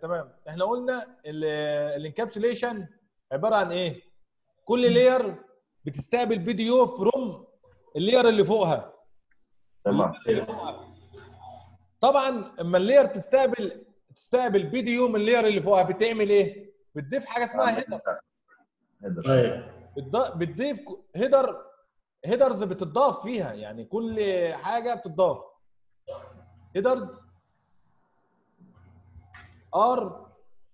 تمام احنا قلنا الانكابسوليشن عباره عن ايه كل لاير بتستقبل فيديو فروم اللاير اللي فوقها تمام اللي فوقها طبعا اما اللاير تستقبل تستقبل فيديو من اللاير اللي فوقها بتعمل ايه بتضيف حاجه اسمها هيدر هيدر ايوه بتض- بتضيف هيدر هيدرز بتضاف فيها يعني كل حاجه بتضاف هيدرز ار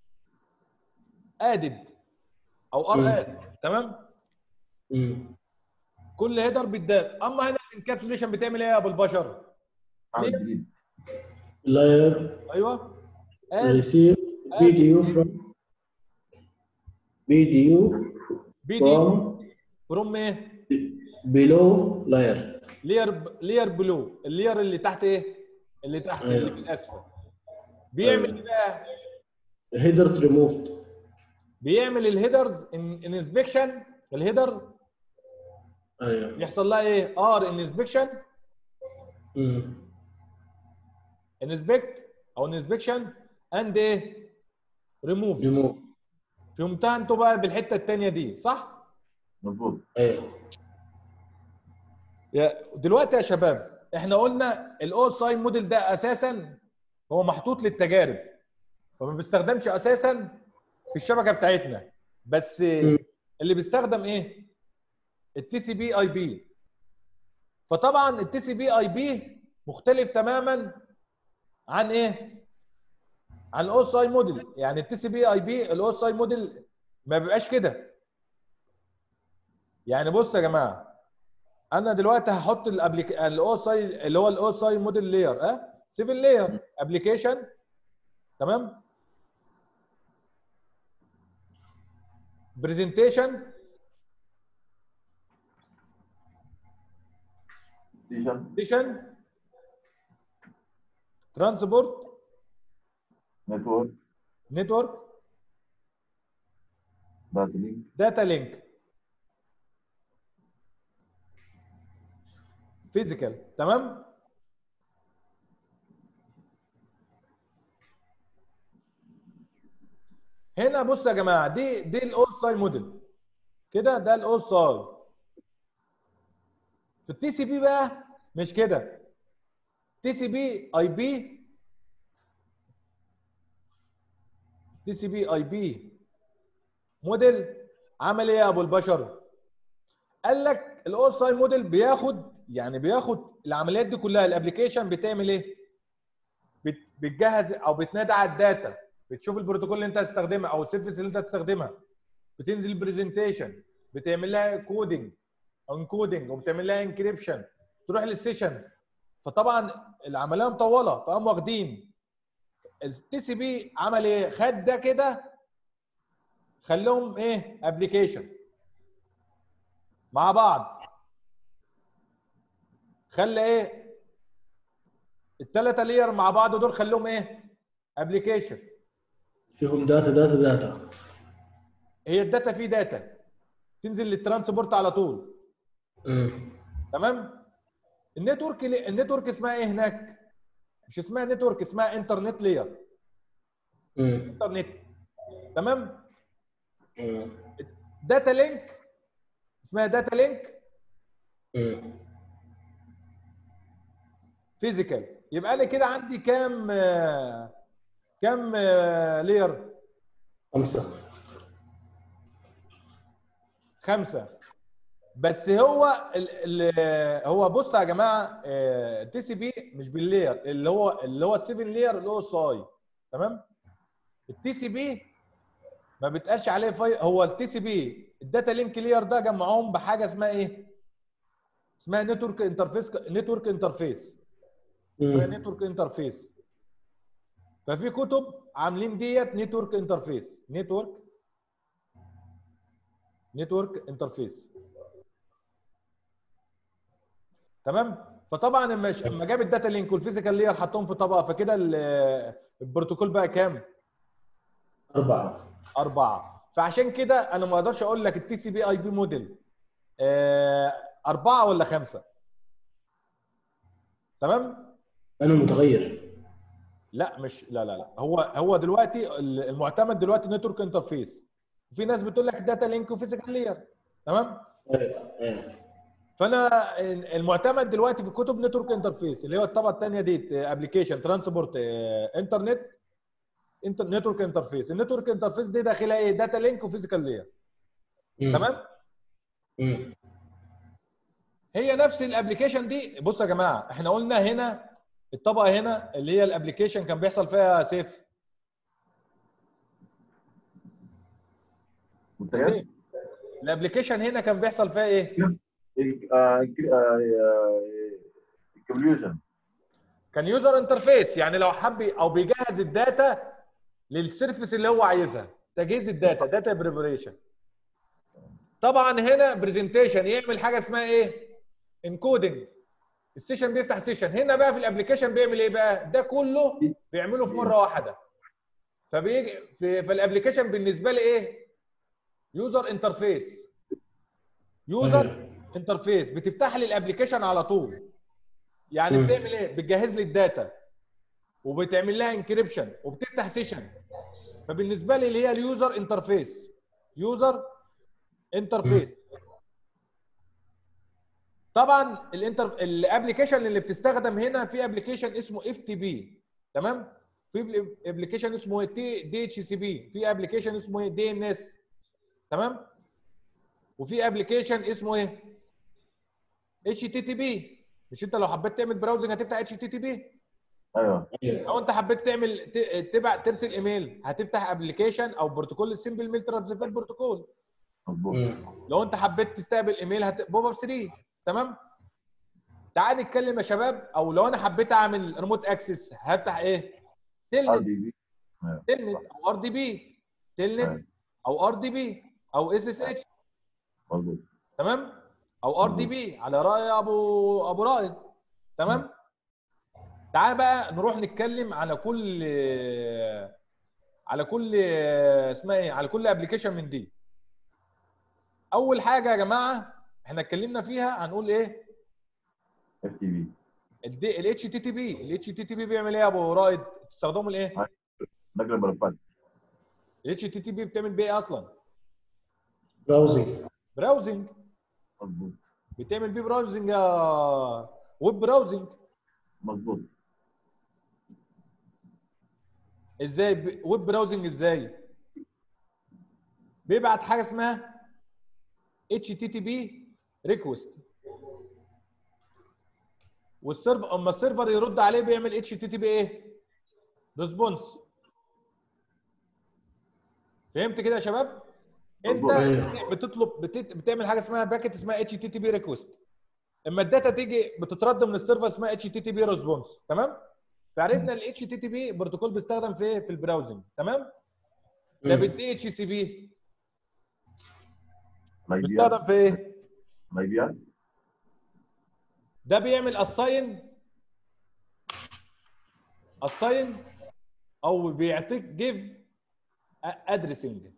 ادد او مم. ار اد تمام مم. كل هيدر بيتضاف اما هنا الانكابسوليشن بتعمل ايه يا ابو البشر عامل جديد layer ايوه as receive video from video فيديو from فروم ايه below layer لير لير بلو اللير اللي تحت ايه اللي تحت أيوة. اللي في الاسفل بيعمل أيوة. ايه بقى headers removed بيعمل الهيدرز انسبكشن الهيدر ايوه يحصل لها ايه ار انسبكشن مم. انسبكت او انسبكشن اند ايه ريموف remove فهمتها انتوا بقى بالحته الثانيه دي صح مظبوط ايوه يا دلوقتي يا شباب احنا قلنا الاو اس اي موديل ده اساسا هو محطوط للتجارب فما بيستخدمش اساسا في الشبكه بتاعتنا بس مم. اللي بيستخدم ايه التي سي بي اي بي فطبعا التي سي بي اي بي مختلف تماما عن ايه عن الاو اس اي موديل يعني التي سي بي اي بي الاو اس اي موديل ما بيبقاش كده يعني بص يا جماعه انا دلوقتي هحط الاو اس اي اللي هو الاو اس اي موديل لاير اه 7 لاير ابلكيشن تمام برزنتيشن ستيشن برزنتيشن ترانسبورت نتورك نتورك داتا لينك داتا لينك فيزيكال تمام هنا بص يا جماعه دي دي الاو اس اي موديل كده ده الاو اس اي في التي سي بي بقى مش كده تي سي بي اي بي تي سي بي اي بي موديل عمل ايه يا ابو البشر قال لك الاو اس اي موديل بياخد يعني بياخد العمليات دي كلها الابلكيشن بتعمل ايه بت- بتجهز او بتنادى على الداتا بتشوف البروتوكول اللي انت هتستخدمها او السيرفيس اللي انت هتستخدمها بتنزل برزنتيشن بتعمل لها كودنج او انكودنج وبتعمل لها انكريبشن تروح للسيشن فطبعا العمليه مطوله فقام واخدين التي سي بي عمل ايه خد ده كده خلوهم ايه ابلكيشن مع بعض خلى ايه الثلاثه لير مع بعض دول خلوهم ايه ابلكيشن فيهم داتا داتا داتا هي الداتا فيه داتا تنزل للترانسبورت على طول مم. تمام النتورك النتورك اسمها ايه هناك مش اسمها نتورك اسمها انترنت لير مم. انترنت تمام مم. داتا لينك اسمها داتا لينك مم. فيزيكال يبقى انا كده عندي كام آه، كام آه، لير خمسة خمسه بس هو ال ال هو بص يا جماعه التي سي بي مش باللير اللي هو اللي هو ال7 لير اللي هو اس اي تمام التي سي بي ما بيتقالش عليه في هو التي سي بي الداتا لينك لير ده جمعهم بحاجه اسمها ايه؟ اسمها نتورك انترفيس نتورك انترفيس اسمها مم. نتورك انترفيس ففي كتب عاملين ديت نتورك انترفيس نتورك نتورك انترفيس تمام فطبعا لما ش- لما جاب الداتا لينك والفيزيكال لير حطهم في طبقه فكده ال- البروتوكول بقى كام؟ أربعة أربعة فعشان كده أنا ما أقدرش أقول لك التي سي بي أي بي موديل آه، أربعة ولا خمسة تمام؟ أنا متغير لا مش لا لا لا هو هو دلوقتي ال- المعتمد دلوقتي نتورك انترفيس في ناس بتقول لك داتا لينك وفيزيكال لاير تمام ايوه ايوه فانا المعتمد دلوقتي في الكتب نتورك انترفيس اللي هو الطبقه الثانيه دي ابلكيشن ترانسبورت انترنت نتورك انترفيس النتورك انترفيس دي داخلها ايه داتا لينك وفيزيكال لاير مم. تمام مم. هي نفس الابلكيشن دي بصوا يا جماعه احنا قلنا هنا الطبقه هنا اللي هي الابلكيشن كان بيحصل فيها سيف منتجات سيف الابلكيشن هنا كان بيحصل فيها ايه كونفيوجن كان يوزر انترفيس يعني لو حب او بيجهز الداتا للسيرفيس اللي هو عايزها تجهيز الداتا داتا بريبريشن طبعا هنا برزنتيشن يعمل حاجه اسمها ايه انكودنج السيشن بيفتح سيشن هنا بقى في الابلكيشن بيعمل ايه بقى ده كله بيعمله في مره واحده فبيجي في, في الابلكيشن بالنسبه لي ايه يوزر انترفيس يوزر انترفيس بتفتح لي الابلكيشن على طول يعني مم. بتعمل ايه بتجهز لي الداتا وبتعمل لها انكريبشن وبتفتح سيشن فبالنسبه لي اللي هي اليوزر انترفيس يوزر انترفيس طبعا الانتر الابلكيشن اللي بتستخدم هنا في ابلكيشن اسمه اف تي بي تمام في ابلكيشن اسمه تي دي اتش سي بي في ابلكيشن اسمه دي ان اس تمام وفي ابلكيشن اسمه ايه اتش تي تي بي مش انت لو حبيت تعمل براوزنج هتفتح اتش تي تي بي ايوه ايوه لو انت حبيت تعمل ت- تبعت ترسل ايميل هتفتح ابلكيشن او بروتوكول السمبل ميل ترانسفير بروتوكول مظبوط مم. لو انت حبيت تستقبل ايميل هت... بوب اب 3 تمام تعال نتكلم يا شباب او لو انا حبيت اعمل ريموت اكسس هفتح ايه ار تلنت دي بي تلنت او ار دي بي تلنت او ار دي بي او اس اس اتش مظبوط تمام او ار دي بي على راي ابو ابو رائد تمام تعال بقى نروح نتكلم على كل على كل اسمها ايه على كل ابلكيشن من دي اول حاجه يا جماعه احنا اتكلمنا فيها هنقول ايه اف تي بي الاتش تي تي بي الاتش تي تي بي بيعمل ايه يا ابو رائد تستخدمه لايه نقل الملفات الاتش تي تي بي بتعمل بيه ايه اصلا براوزنج براوزنج مظبوط بتعمل بيه براوزنج يا ويب براوزنج مظبوط ازاي ب- ويب براوزنج ازاي بيبعت حاجه اسمها اتش تي تي بي ريكوست والسيرفر اما السيرفر يرد عليه بيعمل اتش تي تي بي ايه ريسبونس فهمت كده يا شباب انت مظبوط. بتطلب بتت... بتعمل حاجه اسمها باكت اسمها اتش تي تي بي ريكوست اما الداتا تيجي بتترد من السيرفر اسمها اتش تي تي بي ريسبونس تمام فعرفنا الاتش تي تي بي بروتوكول بيستخدم في إيه؟ في البراوزنج تمام ده مم. بالدي اتش سي بي الاي بي بيستخدم في ايه الاي بي ار ده بيعمل اساين اساين او بيعطيك جيف ادريسنج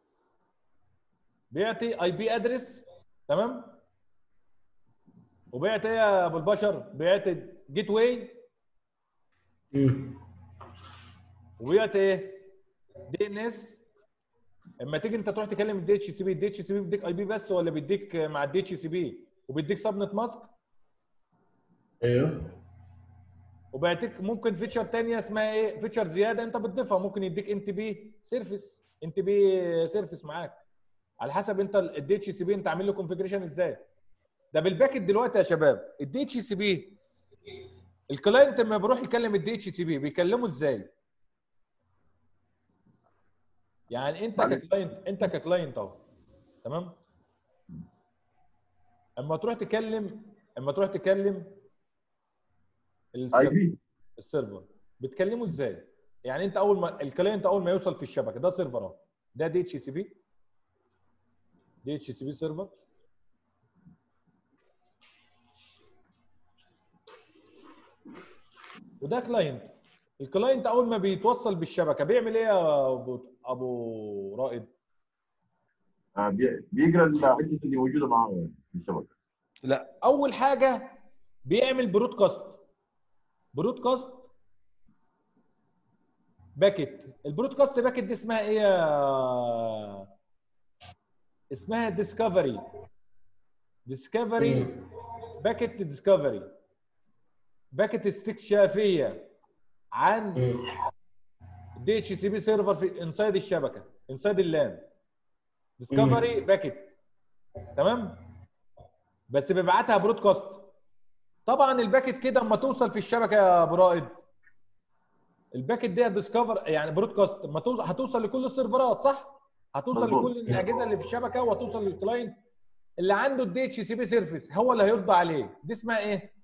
بيعطي اي بي ادرس تمام وبيعطي ايه يا ابو البشر بيعطي جيت واي مم. وبيعطي ايه دي ان اس اما تيجي انت تروح تكلم الدي اتش سي بي الدي اتش سي بي بيديك اي بي بس ولا بيديك مع الدي اتش سي بي وبيديك سبنت ماسك ايوه وبيعطيك ممكن فيتشر تانية اسمها ايه فيتشر زياده انت بتضيفها ممكن يديك ان تي بي سيرفيس ان تي بي سيرفيس معاك على حسب انت الدي اتش سي بي انت عامل له كونفجريشن ازاي ده بالباكت دلوقتي يا شباب الدي اتش سي بي الكلاينت لما بيروح يكلم الدي اتش سي بي بيكلمه ازاي يعني انت معلش. ككلاينت انت ككلاينت اهو تمام اما تروح تكلم اما تروح تكلم اي السيرفر بي السيرفر بتكلمه ازاي؟ يعني انت اول ما الكلاينت اول ما يوصل في الشبكه ده سيرفر اهو ده دي اتش سي بي دي اتش سي بي سيرفر وده كلاينت الكلاينت اول ما بيتوصل بالشبكه بيعمل ايه يا ابو ابو رائد؟ آه، بي- بيقرا الحته اللي موجوده معاه في الشبكه لا اول حاجه بيعمل برودكاست برودكاست باكت البرودكاست باكت دي اسمها ايه يا اسمها ديسكفري ديسكفري باكت ديسكفري باكت استكشافيه عن مم. دي اتش سي بي سيرفر في انسايد الشبكه انسايد اللان ديسكفري باكت تمام بس بيبعتها برودكاست طبعا الباكت كده اما توصل في الشبكه يا ابو رائد الباكت دي ديسكفر يعني برودكاست اما توصل هتوصل لكل السيرفرات صح هتوصل مظبوط. لكل الاجهزه اللي في الشبكه وهتوصل للكلاينت اللي عنده الدي اتش سي بي سيرفيس هو اللي هيرضى عليه دي اسمها ايه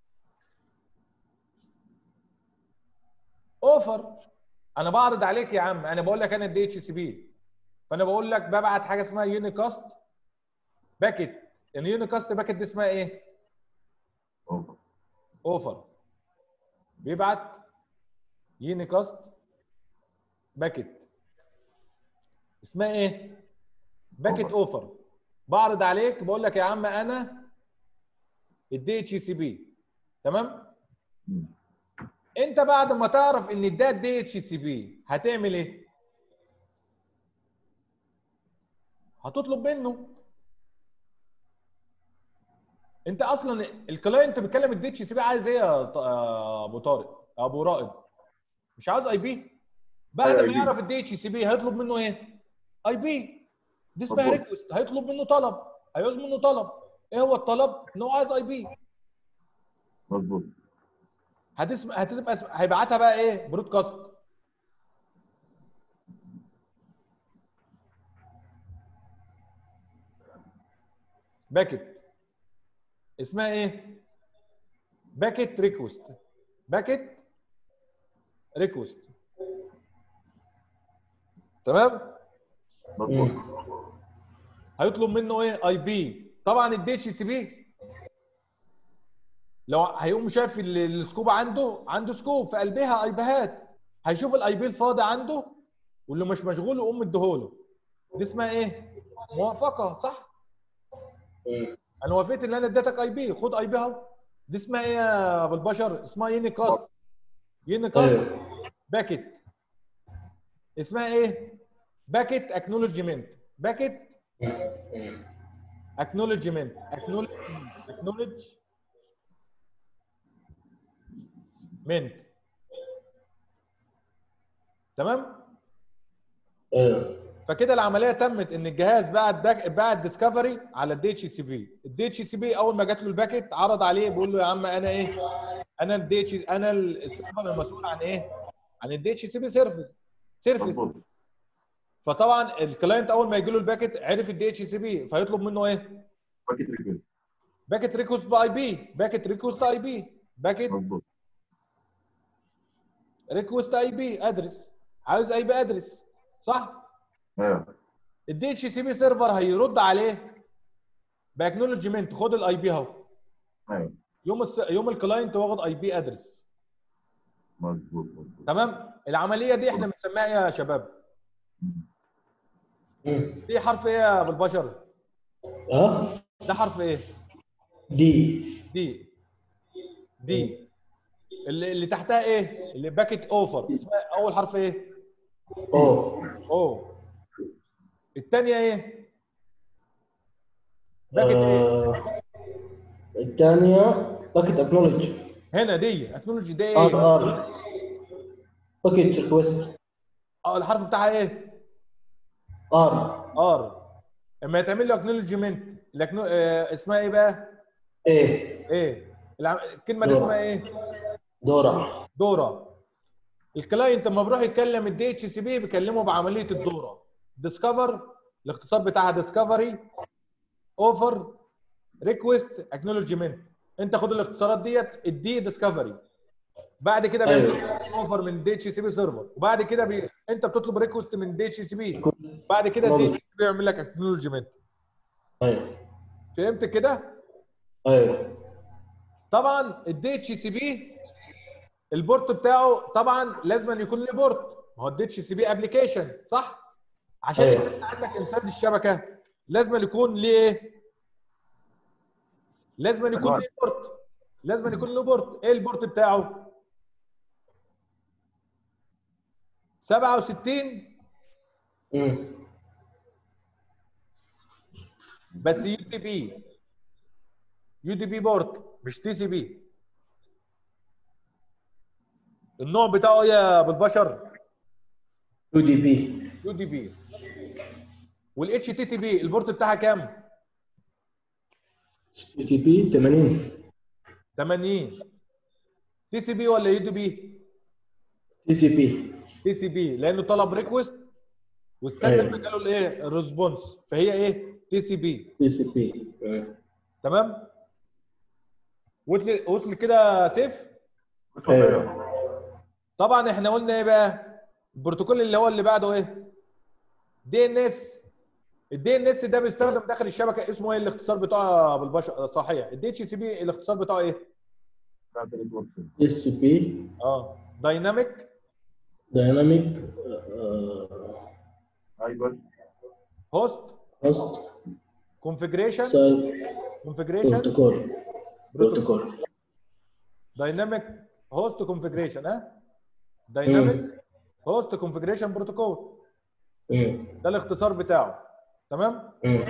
اوفر انا بعرض عليك يا عم انا بقول لك انا الدي اتش سي بي فانا بقول لك ببعت حاجه اسمها يونيكاست باكت اليونيكاست باكت دي اسمها ايه أوفر. اوفر بيبعت يونيكاست باكت اسمها ايه باكت أوفر. اوفر بعرض عليك بقول لك يا عم انا الدي اتش سي بي تمام مم. انت بعد ما تعرف ان ده الدي اتش سي بي هتعمل ايه هتطلب منه انت اصلا الكلاينت بيتكلم الدي اتش سي بي عايز ايه يا ط- يا ابو طارق يا ابو رائد مش عاوز اي بي بعد أيوة، ما IP. يعرف الدي اتش سي بي هيطلب منه ايه اي بي دي اسمها مظبوط. ريكوست هيطلب منه طلب هيعوز منه طلب ايه هو الطلب ان هو عايز اي بي مظبوط هتسمع هتبقى اسم... هيبعتها بقى ايه برودكاست باكت اسمها ايه باكت ريكوست باكت ريكوست تمام مظبوط هيطلب منه ايه اي بي طبعا الدي اتش سي بي لو هيقوم شايف ال- السكوب عنده عنده سكوب في قلبها اي بيهات هيشوف الاي بي الفاضي عنده واللي مش مشغول يقوم مديهوله دي اسمها ايه موافقه صح مم. انا وافقت ان انا اديتك اي بي خد اي بي اهو دي اسمها ايه يا ابو البشر اسمها يونيكاست يونيكاست ايوه باكت اسمها ايه باكت اكنولجمنت باكت مم. acknowledgement acknowledge acknowledge mint تمام ايوه فكده العمليه تمت ان الجهاز بعت باك بعت ديسكفري على الدي اتش سي بي الدي اتش سي بي اول ما جات له الباكت عرض عليه بيقول له يا عم انا ايه انا الدي اتش انا السيرفر المسؤول عن ايه عن الدي اتش سي بي سيرفيس سيرفيس مظبوط فطبعا الكلاينت اول ما يجي له الباكت عرف الدي اتش سي بي فيطلب منه ايه باكيت ريكوست باكت ريكوست باي بي باكت ريكوست اي بي باكت مظبوط ريكوست اي بي ادرس عاوز اي بي ادرس صح ايوه الدي اتش سي بي سيرفر هيرد عليه باكنولجمنت خد الاي بي اهو ايوه يوم الس... يوم الكلاينت واخد اي بي ادرس مظبوط مظبوط تمام العمليه دي احنا بنسميها ايه يا شباب مم. دي حرف ايه يا ابو البشر اه ده حرف ايه دي دي دي اللي, اللي تحتها ايه اللي باكت اوفر اسمها اول حرف ايه او او الثانيه ايه باكت ايه آه. الثانية باكيت اكنولج هنا دي اكنولوجي دي ار ايه ار باكيت ريكويست اه الحرف بتاعها ايه ار ار اما يتعمل له اكنولجمنت اسمها ايه بقى ايه ايه العم... الكلمه دي دورة. اسمها ايه دورة دوره الكلاينت لما بيروح يتكلم الدي اتش سي بي بيكلمه بعمليه الدوره ديسكفر الاختصار بتاعها ديسكفري اوفر ريكويست اكنولجمنت انت خد الاختصارات ديت الدي ديسكفري بعد كده بيعمل اوفر من دي اتش سي بي سيرفر وبعد كده بي... انت بتطلب ريكوست من دي اتش سي بي ريكويست بعد كده الدي مظبوط. اتش سي بي يعمل لك اكنولجمنت ايوه فهمت كده ايوه طبعا الدي اتش سي بي البورت بتاعه طبعا لازم أن يكون له بورت ما هو الدي اتش سي بي ابلكيشن صح عشان أيوة. يكون عندك انسان الشبكه لازم أن يكون ليه ايه لازم أن يكون عنوان. ليه بورت لازم أن يكون له بورت ايه البورت بتاعه 67 مم. بس يو دي بي يو دي بي بورت مش تي سي بي النوع بتاعه ايه يا ابو البشر يو دي بي يو دي بي والاتش تي تي بي البورت بتاعها كام تي تي بي 80 80 تي سي بي ولا يو دي بي تي سي بي تي سي بي لانه طلب ريكوست واستنى أيوة. لما جاله الايه الريسبونس فهي ايه تي سي بي تي سي بي تمام وصل وصل كده سيف ايوه طبعا احنا قلنا ايه بقى البروتوكول اللي هو اللي بعده ايه دي ان اس الدي ان اس ده بيستخدم داخل الشبكه اسمه ايه الاختصار بتاعه بالبشر صحيح الدي اتش سي بي الاختصار بتاعه ايه بتاعت النتورك تي سي بي اه دايناميك دايناميك ايوه هوست هوست كونفجريشن سايد كونفجريشن بروتوكول بروتوكول دايناميك هوست كونفجريشن ها دايناميك هوست كونفجريشن بروتوكول مم. ده الاختصار بتاعه تمام مم.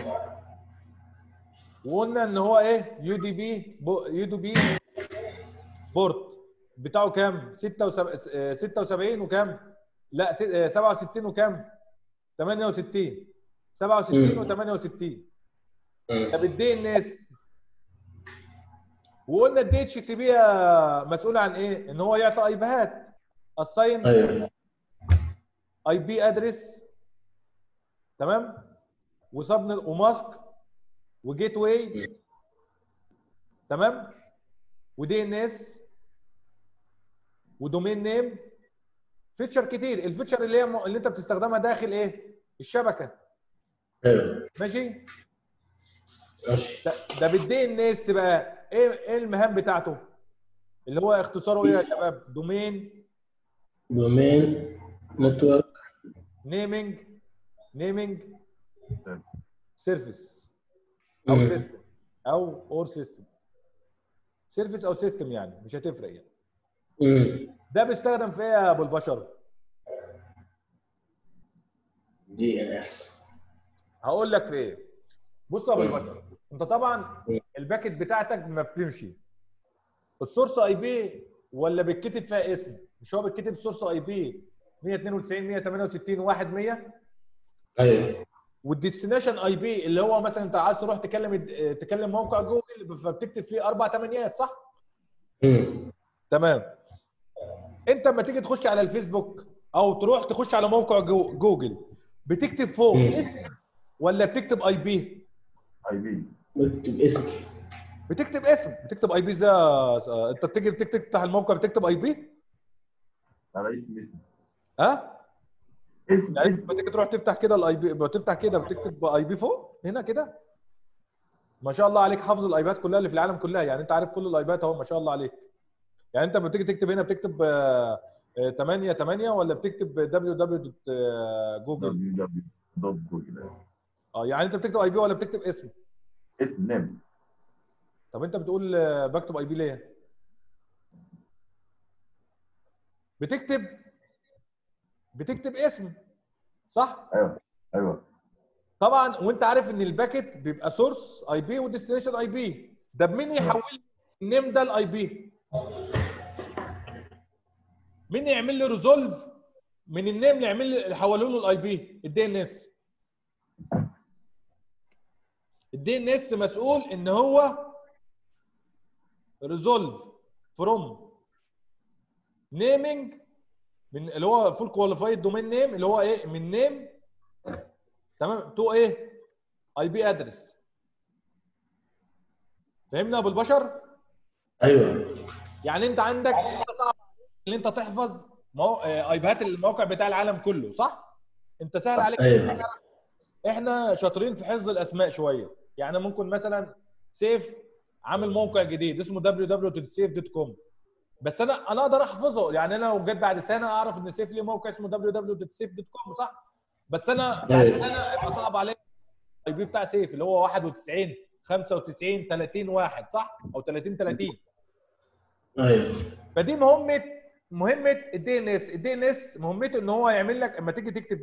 وقلنا ان هو ايه يو دي بي يو دي بي بورت بتاعه كام 76 76 وكام لا س- آه، 67 وكام 68 67 مم. و68 مم. طب الدي ان اس وقلنا الدي اتش سي بي مسؤول عن ايه ان هو يعطي ايبيهات الساين ايوه اي بي ادرس تمام وسبن وماسك وجيت واي تمام ودي ان اس ودومين نيم فيتشر كتير الفيتشر اللي هي م- اللي انت بتستخدمها داخل ايه الشبكه ايوه ماشي ماشي ده, ده بالدي ان اس بقى ايه ايه المهام بتاعته اللي هو اختصاره ايه يا شباب دومين دومين نتورك نيمينج نيمينج تمام. سيرفيس او مم. سيستم او اور سيستم سيرفيس او سيستم يعني مش هتفرق يعني مم. ده بيستخدم في ايه يا ابو البشر دي ان اس هقول لك في ايه بص يا ابو مم. البشر انت طبعا مم. الباكت بتاعتك ما بتمشي السورس اي بي ولا بيتكتب فيها اسم مش هو بيتكتب سورس اي بي 192 168 1 100 ايوه والديستنيشن اي بي اللي هو مثلا انت عايز تروح تكلم تكلم موقع جوجل فبتكتب فيه اربع ثمانيات صح؟ مم. تمام انت لما تيجي تخش على الفيسبوك او تروح تخش على موقع جو جوجل بتكتب فوق مم. اسم ولا بتكتب اي بي؟ اي بي بكتب اسمي بتكتب اسم بتكتب اي بي ازاي يا- انت بتيجي بتكتب تفتح الموقع بتكتب اي بي؟ على اسم اسم ها؟ اسم يعني اسم لما تيجي تروح تفتح كده الاي بي بتفتح كده بتكتب اي بي فوق هنا كده ما شاء الله عليك حافظ الايباد كلها اللي في العالم كلها يعني انت عارف كل الايباد اهو ما شاء الله عليك يعني انت لما بتيجي تكتب هنا بتكتب 8 8 ولا بتكتب www جوجل دبليو دبليو دوت جوجل اه يعني انت بتكتب اي بي ولا بتكتب اسم اسم نيم طب انت بتقول آه، بكتب اي بي ليه بتكتب بتكتب اسم صح ايوه ايوه طبعا وانت عارف ان الباكت بيبقى سورس اي بي وديستنيشن اي بي ده مين يحول النيم ده الاي بي مين يعمل لي ريزولف من النيم اللي يعمل لي يحوله له الاي بي الدي ان اس الدي ان اس مسؤول ان هو ريزولف فروم نيمينج من اللي هو فول كواليفايد دومين نيم اللي هو ايه من نيم تمام تو ايه اي بي ادرس فهمنا يا ابو البشر ايوه يعني انت عندك انت صعب ان انت تحفظ مو... آه، ايبات الموقع بتاع العالم كله صح انت سهل عليك ايوه احنا شاطرين في حفظ الاسماء شويه يعني ممكن مثلا سيف عامل موقع جديد اسمه www.safe.com بس انا انا اقدر احفظه يعني انا لو جيت بعد سنه اعرف ان سيف ليه موقع اسمه www.safe.com صح بس انا بعد أيوة. سنه يبقى صعب عليا الاي بي بتاع سيف اللي هو 91 95 30 واحد صح او 30 30 ايوه فدي مهمه مهمه الدي ان اس الدي ان اس مهمته ان هو يعمل لك اما تيجي تكتب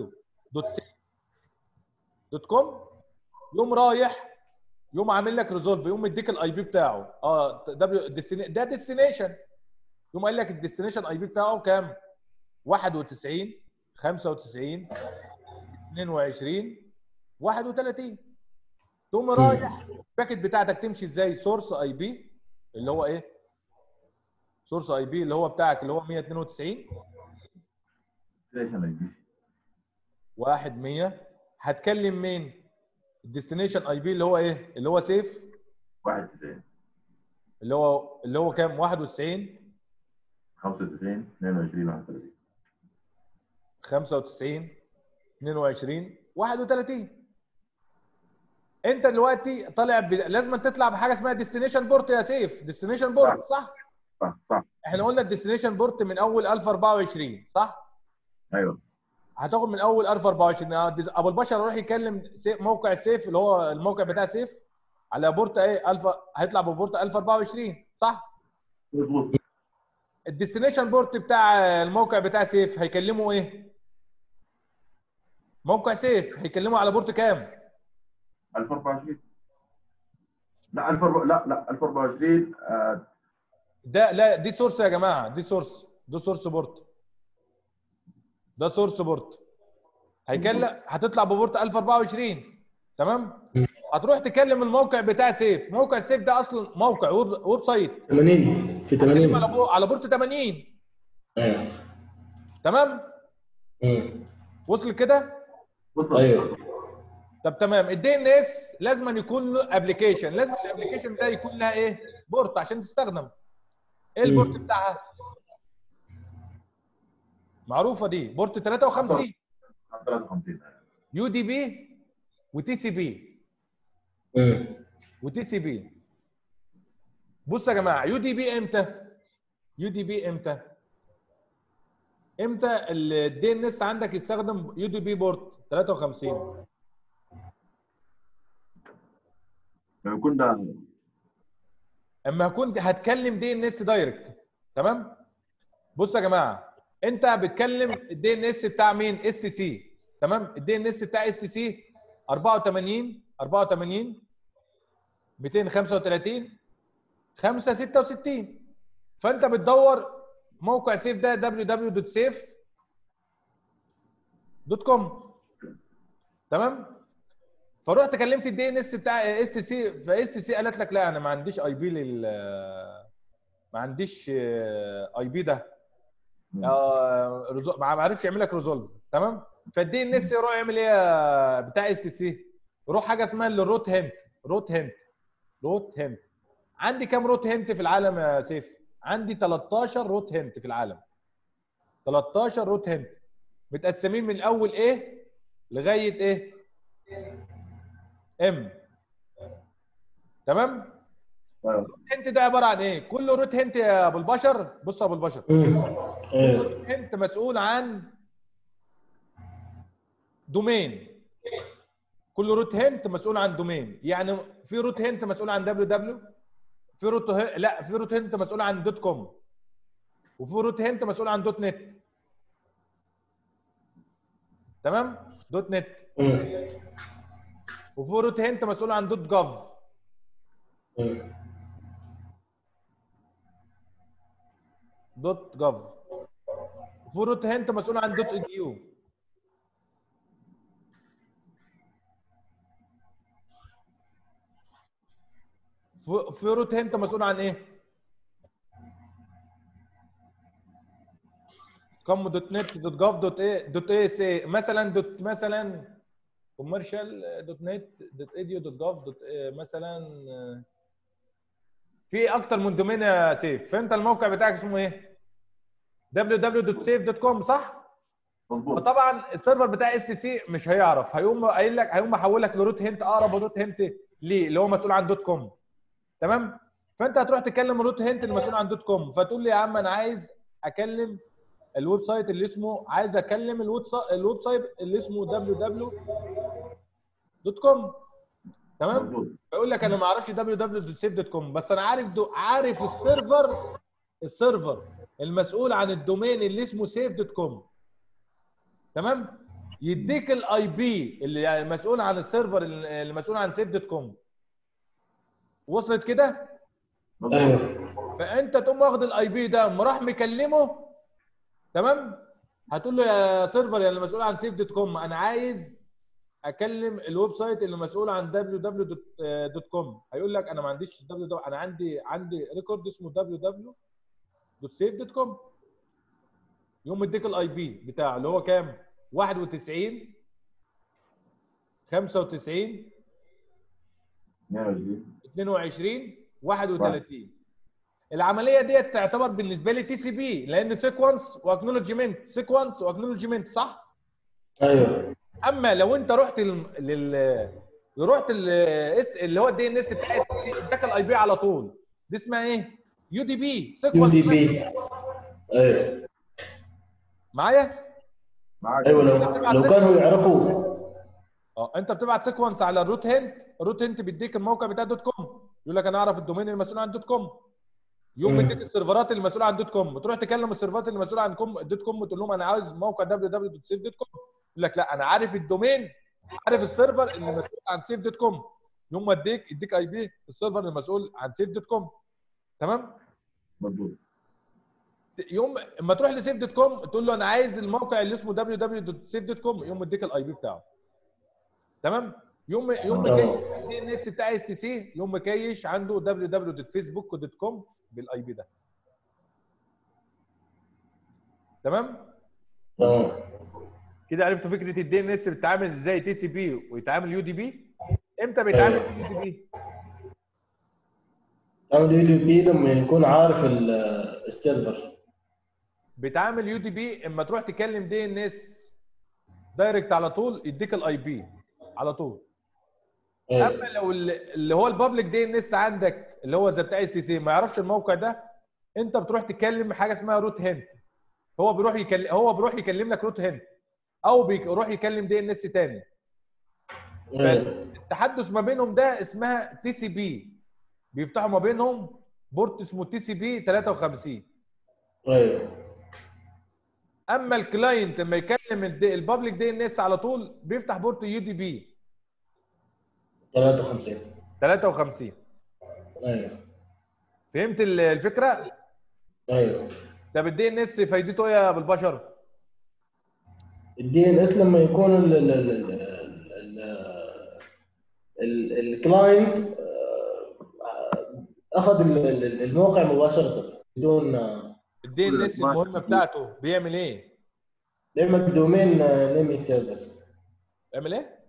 www.com يقوم رايح يقوم عامل لك ريزولف يقوم مديك الاي بي بتاعه اه دبليو ده ديستنيشن يقوم قال لك الديستنيشن اي بي بتاعه كام 91 95 22 31 تقوم رايح الباكت بتاعتك تمشي ازاي سورس اي بي اللي هو ايه سورس اي بي اللي هو بتاعك اللي هو 192 ليش انا يجي 1 100 هتكلم مين الديستنيشن اي بي اللي هو ايه اللي هو سيف 91 اللي هو اللي هو كام 91 95 22 31 95 22 31 انت دلوقتي طالع ب... لازم تطلع بحاجه اسمها ديستنيشن بورت يا سيف ديستنيشن بورت صح صح صح احنا قلنا الديستنيشن بورت من اول 1024 صح ايوه هتاخد من اول 1024 آه، ديز- ابو البشر يروح يكلم سيف موقع سيف اللي هو الموقع بتاع سيف على بورت ايه 1000 هيطلع ببورت 1024 صح مظبوط الديستنيشن بورت بتاع الموقع بتاع سيف هيكلمه ايه موقع سيف هيكلمه على بورت كام 1024 لا 1000 لا لا 1024 آه، ده لا دي سورس يا جماعه دي سورس ده سورس بورت ده سورس بورت هيكلم هتطلع ببورت 1024 تمام هتروح تكلم الموقع بتاع سيف موقع سيف ده اصلا موقع ويب ويب سايت 80 في هتكلم على 80 بو- على بورت 80 ايوه تمام مم. وصل كده وصل ايوه طب تمام الدي ان اس لازم أن يكون له ابلكيشن لازم الابلكيشن ده يكون لها ايه بورت عشان تستخدم ايه البورت مم. بتاعها معروفه دي بورت 53 53 يو دي بي وتي سي بي مم. وتي سي بي بص يا جماعه يو دي بي امتى يو دي بي امتى امتى الدي ان اس عندك يستخدم يو دي بي بورت 53 لما يكون ده اما هكون هتكلم دي ان اس دايركت تمام بص يا جماعه انت بتكلم الدي ان اس بتاع مين اس تي سي تمام الدي ان اس بتاع اس تي سي 84 84 235 5 66 فانت بتدور موقع سيف ده www.safe.com تمام فرحت كلمت الدي ان اس بتاع اس تي سي فاس تي سي قالت لك لا انا ما عنديش اي بي لل ما عنديش اي بي ده آه، ريزو- ما عرفش يعمل لك ريزولف تمام فالدي ان اس يروح يعمل ايه يا بتاع اس تي سي يروح حاجه اسمها الروت هنت روت هنت روت هنت عندي كام روت هنت في العالم يا سيف عندي 13 روت هنت في العالم 13 روت هنت متقسمين من اول ايه لغايه ايه ام تمام أيوة. هنت ده عباره عن ايه كل روت هنت يا ابو البشر بص يا ابو البشر مم. كل ايوه روت هنت مسؤول عن دومين كل روت هنت مسؤول عن دومين يعني في روت هنت مسؤول عن دبليو دبليو في روت ه... لا في روت هنت مسؤول عن دوت كوم وفي روت هنت مسؤول عن دوت نت تمام دوت نت مم. وفي روت هنت مسؤول عن دوت جوف مم. دوت جوف وفي روت هنت مسؤول عن دوت اي يو في في روت هنت مسؤول عن ايه؟ كم دوت نت دوت جوف دوت ايه دوت ايه سي مثلا دوت مثلا كوميرشال دوت نت دوت ايديو دوت جوف دوت إيه مثلا آه، في اكتر من دومين يا سيف فانت الموقع بتاعك اسمه ايه؟ www.safe.com صح؟ مظبوط فطبعا السيرفر بتاع اس تي سي مش هيعرف هيقوم قايل لك هيقوم محولك لروت هنت اقرب روت هنت ليه اللي هو مسؤول عن دوت كوم تمام فانت هتروح تكلم الروت هنت المسؤول عن دوت كوم فتقول لي يا عم انا عايز اكلم الويب سايت اللي اسمه عايز اكلم الويب سايت الويب سايت اللي اسمه www.com تمام مظبوط فيقول لك انا ما اعرفش www.safe.com بس انا عارف دو عارف السيرفر السيرفر المسؤول عن الدومين اللي اسمه سيف دوت كوم تمام يديك الاي بي اللي يعني المسؤول عن السيرفر اللي مسؤول عن سيف دوت كوم وصلت كده مظبوط ايوه فانت تقوم واخد الاي بي ده قام راح مكلمه تمام هتقول له يا سيرفر يا اللي مسؤول عن سيف دوت كوم انا عايز اكلم الويب سايت اللي مسؤول عن www.com هيقول لك انا ما عنديش www انا عندي عندي ريكورد اسمه www.save.com يقوم مديك الاي بي بتاعه اللي هو كام 91 95 22 22 31 العمليه ديت تعتبر بالنسبه لي تي سي بي لان سيكونس واكنولجمنت سيكونس واكنولجمنت صح ايوه اما لو انت رحت لل, لل... رحت ال... اس- اللي هو الدي ان اس بتاع اس اداك الاي بي على طول دي اسمها ايه يو دي بي يو سيكونس دي بي ايوه معايا معاك ايوه لو لو كانوا يعرفوا اه انت بتبعت سيكونس على الروت هنت الروت هنت بيديك الموقع بتاع دوت كوم يقول لك انا اعرف الدومين المسؤول عن دوت كوم يوم مم. مديك السيرفرات المسؤوله عن دوت كوم تروح تكلم السيرفرات المسؤوله عن كوم دوت كوم وتقول لهم انا عاوز موقع www.safe.com يقول لك لا انا عارف الدومين عارف السيرفر اللي مسؤول عن سيف دوت كوم يوم ما اديك يديك اي بي السيرفر المسؤول عن سيف دوت كوم تمام مظبوط يوم اما تروح لسيف دوت كوم تقول له انا عايز الموقع اللي اسمه www.safe.com يوم مديك الاي بي بتاعه تمام يوم يوم تمام. مكيش الدي ان اس بتاع اس تي سي يوم مكيش عنده www.facebook.com بالاي بي ده تمام تمام كده عرفتوا فكره الدي ان اس بتتعامل ازاي تي سي بي ويتعامل يو دي بي امتى بيتعامل يو دي بي تعمل يو دي بي لما يكون عارف ال- السيرفر بيتعامل يو دي بي اما تروح تكلم دي ان اس دايركت على طول يديك الاي بي على طول اما ايوه لو ال- اللي هو البابليك دي ان اس عندك اللي هو زي بتاع اس تي سي ما يعرفش الموقع ده انت بتروح تكلم حاجه اسمها روت هنت هو بيروح يكلم هو بيروح يكلم لك روت هنت او بيروح يكلم دي ان اس تاني ايوه التحدث ما بينهم ده اسمها تي سي بي بيفتحوا ما بينهم بورت اسمه تي سي بي 53 ايوه اما الكلاينت لما يكلم الدي- البابليك دي ان اس على طول بيفتح بورت يو دي بي 53 53 ايوه فهمت ال- الفكره ايوه طب الدي ان اس فايدته ايه يا ابو البشر الدي ان اس لما يكون ال ال ال ال ال ال الكلاينت آه، اخذ ال- ال- الموقع مباشره بدون آه، الدي ان اس المهمه بتاعته بيعمل ايه لما الدومين نيمينج سيرفيس بيعمل ايه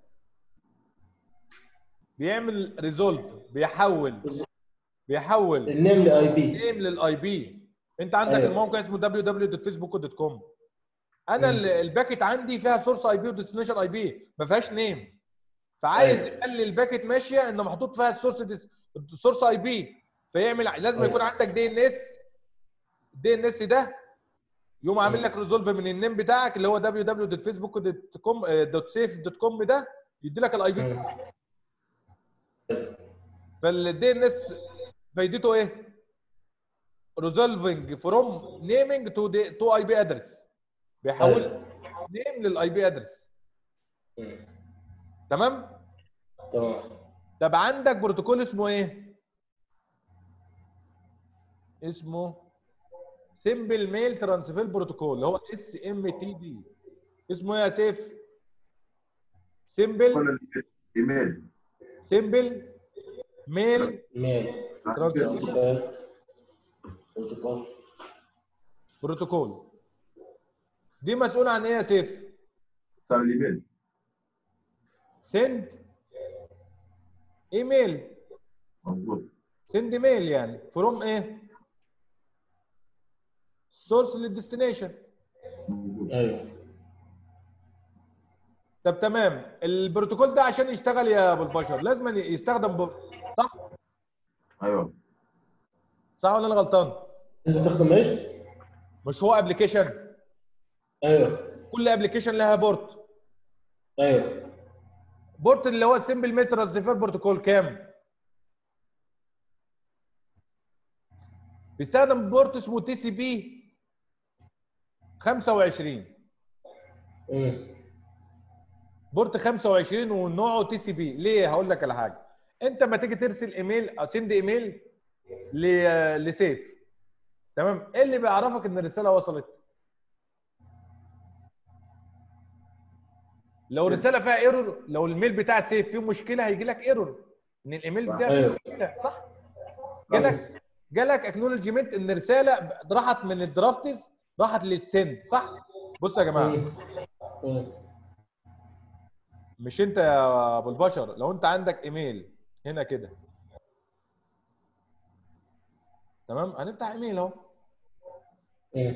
بيعمل ريزولف بيحول بيحول النيم لاي بي نيم للاي بي انت عندك أيوة. الموقع اسمه www.facebook.com انا مم. ال- الباكت عندي فيها سورس اي بي وديستنيشن اي بي ما فيهاش نيم فعايز أيوة. يخلي الباكت ماشيه انه محطوط فيها السورس السورس اي بي فيعمل لازم أيوة. يكون عندك دي ان اس الدي ان اس ده يقوم عامل لك ريزولف من النيم بتاعك اللي هو www.facebook.com .safe.com ده يدي لك الاي بي بتاعك فالدي ان اس فايدته ايه؟ ريزولفنج فروم نيمينج تو تو اي بي ادرس بيحول أيوة. نيم للاي بي ادرس مم. تمام؟ تمام طب عندك بروتوكول اسمه ايه؟ اسمه سمبل ميل ترانسفير بروتوكول اللي هو اس ام تي دي اسمه ايه يا سيف؟ سمبل كل الايميل سمبل ميل ميل ترانسفير بروتوكول بروتوكول دي مسؤول عن ايه يا سيف؟ صار الايميل سند ايميل مظبوط سند ميل يعني فروم ايه؟ سورس للديستنيشن مظبوط ايوه طب تمام البروتوكول ده عشان يشتغل يا ابو البشر لازم يستخدم ب... صح؟ ايوه صح ولا انا غلطان؟ لازم تستخدم ايش؟ مش هو ابلكيشن ايوه كل ابلكيشن لها بورت ايوه بورت اللي هو السمبل ميل ترانسفير بروتوكول كام؟ بيستخدم بورت اسمه تي سي بي 25 مم. بورت 25 ونوعه تي سي بي ليه هقول لك على حاجه انت لما تيجي ترسل ايميل او سند ايميل ل- لسيف تمام ايه اللي بيعرفك ان الرساله وصلت لو رساله فيها ايرور لو الميل بتاع سيف فيه مشكله هيجي لك ايرور ان الايميل ده فيه أيوه. مشكله صح جالك جالك اكنولجمنت ان رساله راحت من الدرافتس راحت للسند صح بصوا يا جماعه مم. مم. مش انت يا ابو البشر لو انت عندك ايميل هنا كده تمام هنفتح ايميل اهو مم.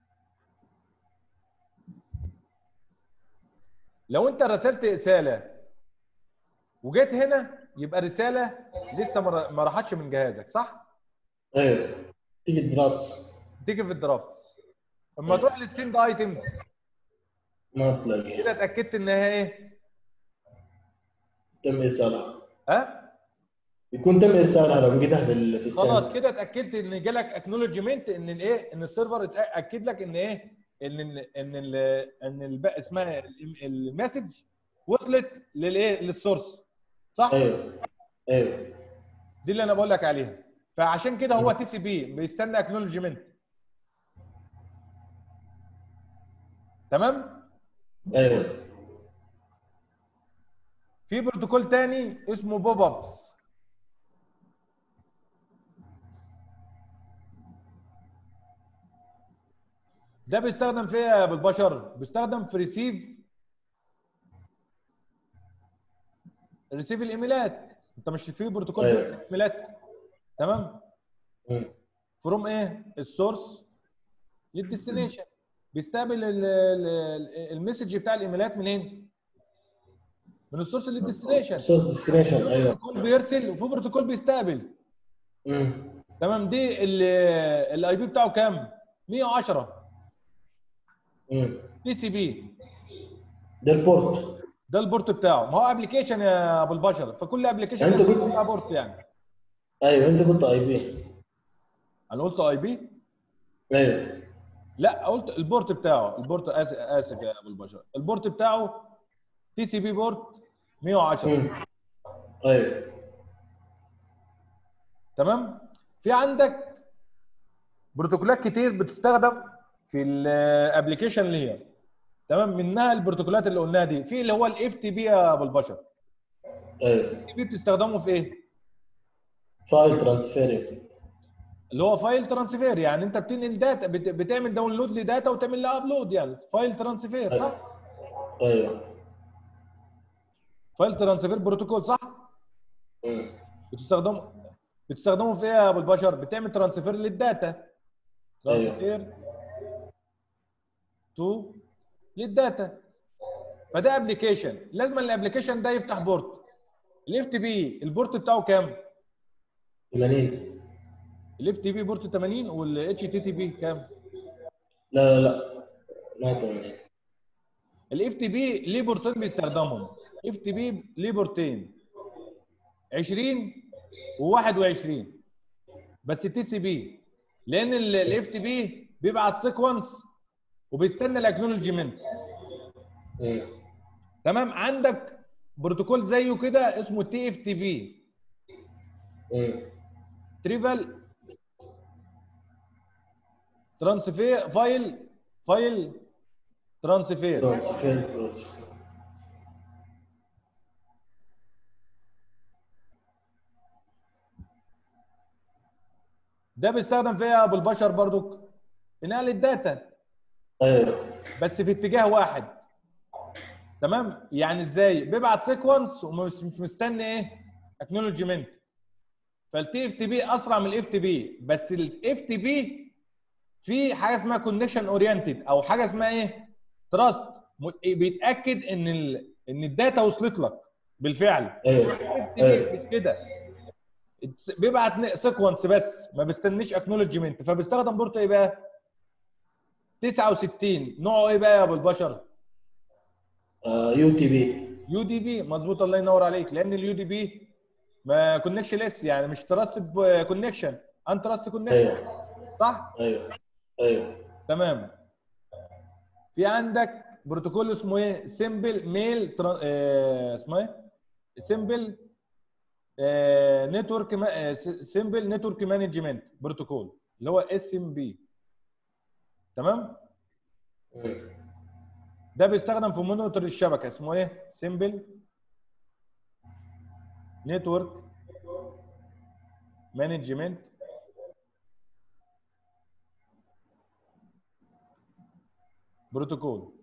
لو انت رسلت رساله وجيت هنا يبقى رساله لسه ما ما راحتش من جهازك صح ايوه تيجي الدرافت تيجي في الدرافتس اما تروح للسند ايتمز ما تلاقي كده اتاكدت انها ايه تم ارسالها ها يكون تم ارسالها لو لقيتها في ال- في خلاص السند كده اتاكدت ان جالك اكنولجمنت ان الايه ان السيرفر اتاكد لك ان ايه ان ال ان ال ان الب... اسمها ال- المسج وصلت للايه للسورس صح ايوه ايوه دي اللي انا بقول لك عليها فعشان كده هو تي سي بي بيستنى اكنولجمنت تمام ايوه في بروتوكول تاني اسمه بوب ابس ده بيستخدم في ايه يا بالبشر بيستخدم في ريسيف ريسيف الايميلات انت مش في بروتوكول أيوة. بيرسل ايميلات تمام مم. فروم ايه السورس للديستنيشن بيستقبل ال- ال- المسج بتاع الايميلات منين من السورس للديستنيشن سورس ديستنيشن ايوه بروتوكول بيرسل وفي بروتوكول بيستقبل مم. تمام دي الاي بي بتاعه كام 110 مم. تي سي بي ده البورت ده البورت بتاعه ما هو ابلكيشن يا ابو البشر فكل ابلكيشن يعني أنت قلت- بتاع بورت يعني ايوه انت قلت اي بي انا قلت اي بي ايوه لا قلت البورت بتاعه البورت اسف, آسف يا ابو البشر البورت بتاعه تي سي بي بورت 110 مم. ايوه تمام في عندك بروتوكولات كتير بتستخدم في الابلكيشن لير تمام منها البروتوكولات اللي قلناها دي في اللي هو الاف تي بي يا ابو البشر ايوه الاف تي بي بتستخدمه في ايه فايل ترانسفيرنج اللي هو فايل ترانسفير يعني انت بتنقل داتا بت- بتعمل داونلود لداتا وتعمل لها ابلود يعني فايل ترانسفير صح ايوه فايل ترانسفير بروتوكول صح مم. بتستخدمه بتستخدمه في ايه يا ابو البشر بتعمل ترانسفير للداتا ترانسفير تو للداتا فده ابلكيشن لازم الابلكيشن ده يفتح بورت الاف تي بي البورت بتاعه كام 80 الاف تي بي بورت 80 والاتش تي تي بي كام لا لا لا ما 80 الاف تي بي ليه بورتين بيستخدمهم اف تي بي ليه بورتين 20 و21 بس تي سي بي لان الاف تي بي بيبعت سيكونس وبيستنى الاكنولجمنت مم. تمام عندك بروتوكول زيه كده اسمه تي اف تي بي مم. تريفال ترانسفير فايل فايل ترانسفير ترانسفير ده بيستخدم فيها ابو البشر برضو في نقل الداتا ايوه بس في اتجاه واحد تمام يعني ازاي بيبعت سيكونس ومش مش مستني ايه اكنولجمنت فالتي اف تي بي اسرع من الاف تي بي بس الاف تي بي في حاجه اسمها كونكشن اورينتد او حاجه اسمها ايه تراست بيتاكد ان ال... ان الداتا وصلت لك بالفعل ايوه الاف تي بي مش كده It's- بيبعت سيكونس بس ما بيستنيش اكنولجمنت فبيستخدم بورت ايه بقى 69 نوعه ايه بقى يا ابو البشر يو تي بي يو دي بي مظبوط الله ينور عليك لان اليو دي بي ما كونكشن ليس يعني مش تراست كونكشن ان تراست كونكشن ايوه صح ايوه ايوه تمام في عندك بروتوكول اسمه ايه سمبل ميل اسمه ايه سمبل نتورك سمبل نتورك مانجمنت بروتوكول اللي هو اس ام بي تمام مم. ده بيستخدم في مونيتور الشبكه اسمه ايه سمبل نتورك مانجمنت بروتوكول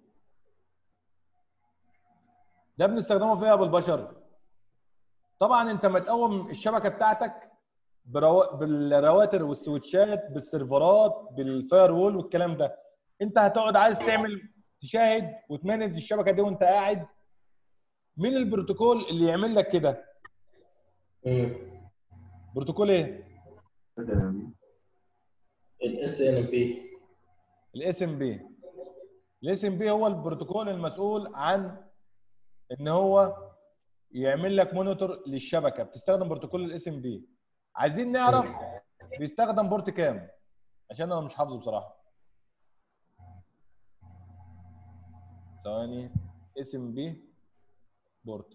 ده بنستخدمه فيها بالبشر طبعا انت ما تقوم الشبكه بتاعتك برو... بالرواتر والسويتشات بالسيرفرات بالفاير وول والكلام ده انت هتقعد عايز تعمل تشاهد وتمانج الشبكه دي وانت قاعد مين البروتوكول اللي يعمل لك كده مم. بروتوكول ايه الاس ان بي الاس ام بي الاس ام بي هو البروتوكول المسؤول عن ان هو يعمل لك مونيتور للشبكه بتستخدم بروتوكول الاس ام بي عايزين نعرف بيستخدم بورت كام عشان انا مش حافظه بصراحه ثواني اس ام بي بورت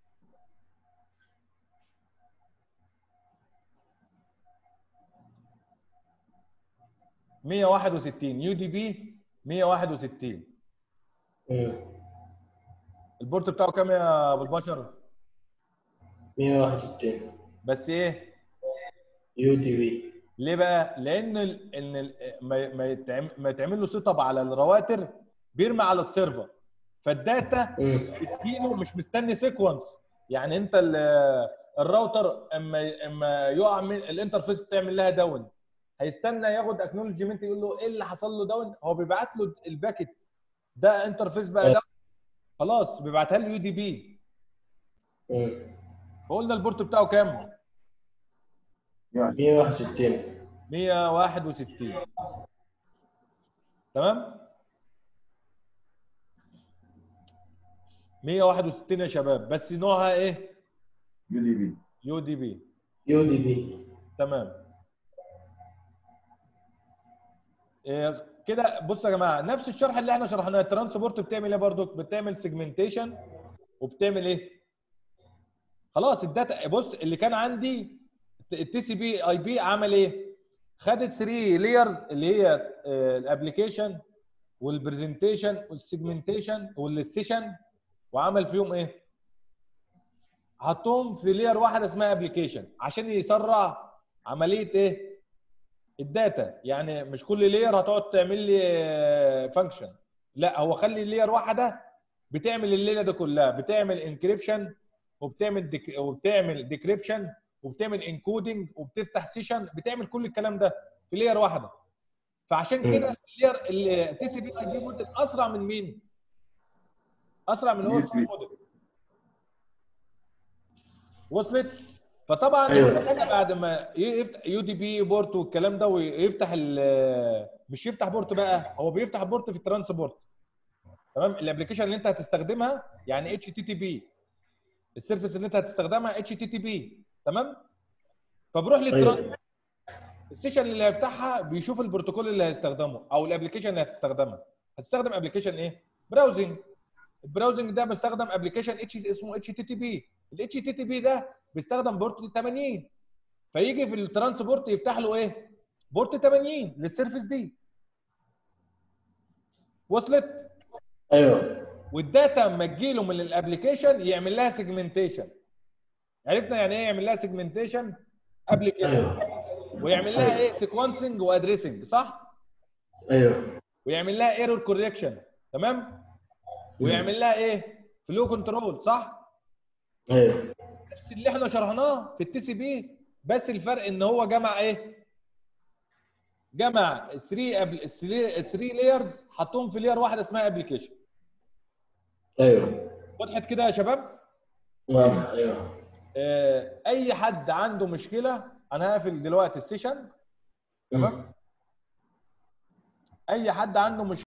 مية واحد وستين يو دي بي مية واحد وستين مم. البورت بتاعه كام يا ابو البشر 161 بس ايه يو دي بي ليه بقى لان ال... ان ال... ما ما يتعمل ما يتعمل له سيت اب على الرواتر بيرمي على السيرفر فالداتا بتجيله مش مستني سيكونس يعني انت ال... الراوتر اما اما يقع من الانترفيس بتعمل لها داون هيستنى ياخد اكنولجمنت يقول له ايه اللي حصل له داون هو بيبعت له الباكت ده انترفيس بقى داون خلاص بيبعتها له يو دي بي فقلنا البورت بتاعه كام 161 161 تمام 161 يا شباب بس نوعها ايه يو دي بي يو دي بي يو دي بي تمام إيه كده بصوا يا جماعه نفس الشرح اللي احنا شرحناه الترانسبورت بتعمل ايه برضو بتعمل سيجمنتيشن وبتعمل ايه خلاص الداتا بص اللي كان عندي التي سي بي اي بي عمل ايه خد 3 لايرز اللي هي الابلكيشن والبرزنتيشن والسيجمنتيشن والسيشن وعمل فيهم ايه حطهم في لير واحده اسمها ابلكيشن عشان يسرع عمليه ايه الداتا يعني مش كل لير هتقعد تعمل لي فانكشن لا هو خلي لير واحده بتعمل الليله دي كلها بتعمل انكريبشن وبتعمل ديك وبتعمل ديكريبشن وبتعمل انكودنج وبتفتح سيشن بتعمل كل الكلام ده في لير واحده فعشان كده اللير التي سي بي اي بي موديل اسرع من مين؟ اسرع من هو موديل وصلت؟ فطبعا أيوة. بعد ما يفتح يو دي بي بورت والكلام ده ويفتح مش يفتح بورت بقى هو بيفتح بورت في الترانسبورت تمام الابلكيشن اللي انت هتستخدمها يعني اتش تي تي بي السيرفيس اللي انت هتستخدمها اتش تي تي بي تمام فبروح للترانس أيوة. السيشن اللي هيفتحها بيشوف البروتوكول اللي هيستخدمه او الابلكيشن اللي هتستخدمها هتستخدم ابلكيشن ايه براوزنج البراوزنج ده بيستخدم ابلكيشن اتش اسمه اتش تي تي بي الاتش تي تي بي ده بيستخدم بورت 80 فيجي في الترانسبورت يفتح له ايه بورت 80 للسيرفيس دي وصلت ايوه والداتا اما تجيله من الابلكيشن يعمل لها سيجمنتيشن عرفنا يعني ايه يعمل لها سيجمنتيشن قبل كده ايوه ويعمل لها ايه سيكونسنج وادريسنج صح ايوه ويعمل لها ايرور كوريكشن تمام ويعمل لها ايه فلو كنترول صح ايوه نفس اللي احنا شرحناه في التي سي بي بس الفرق ان هو جمع ايه جمع 3 قبل 3 لايرز حطهم في لير واحده اسمها ابلكيشن ايوه وضحت كده يا شباب واضح ايوه آه، اي حد عنده مشكله انا هقفل دلوقتي السيشن تمام اي حد عنده مشكله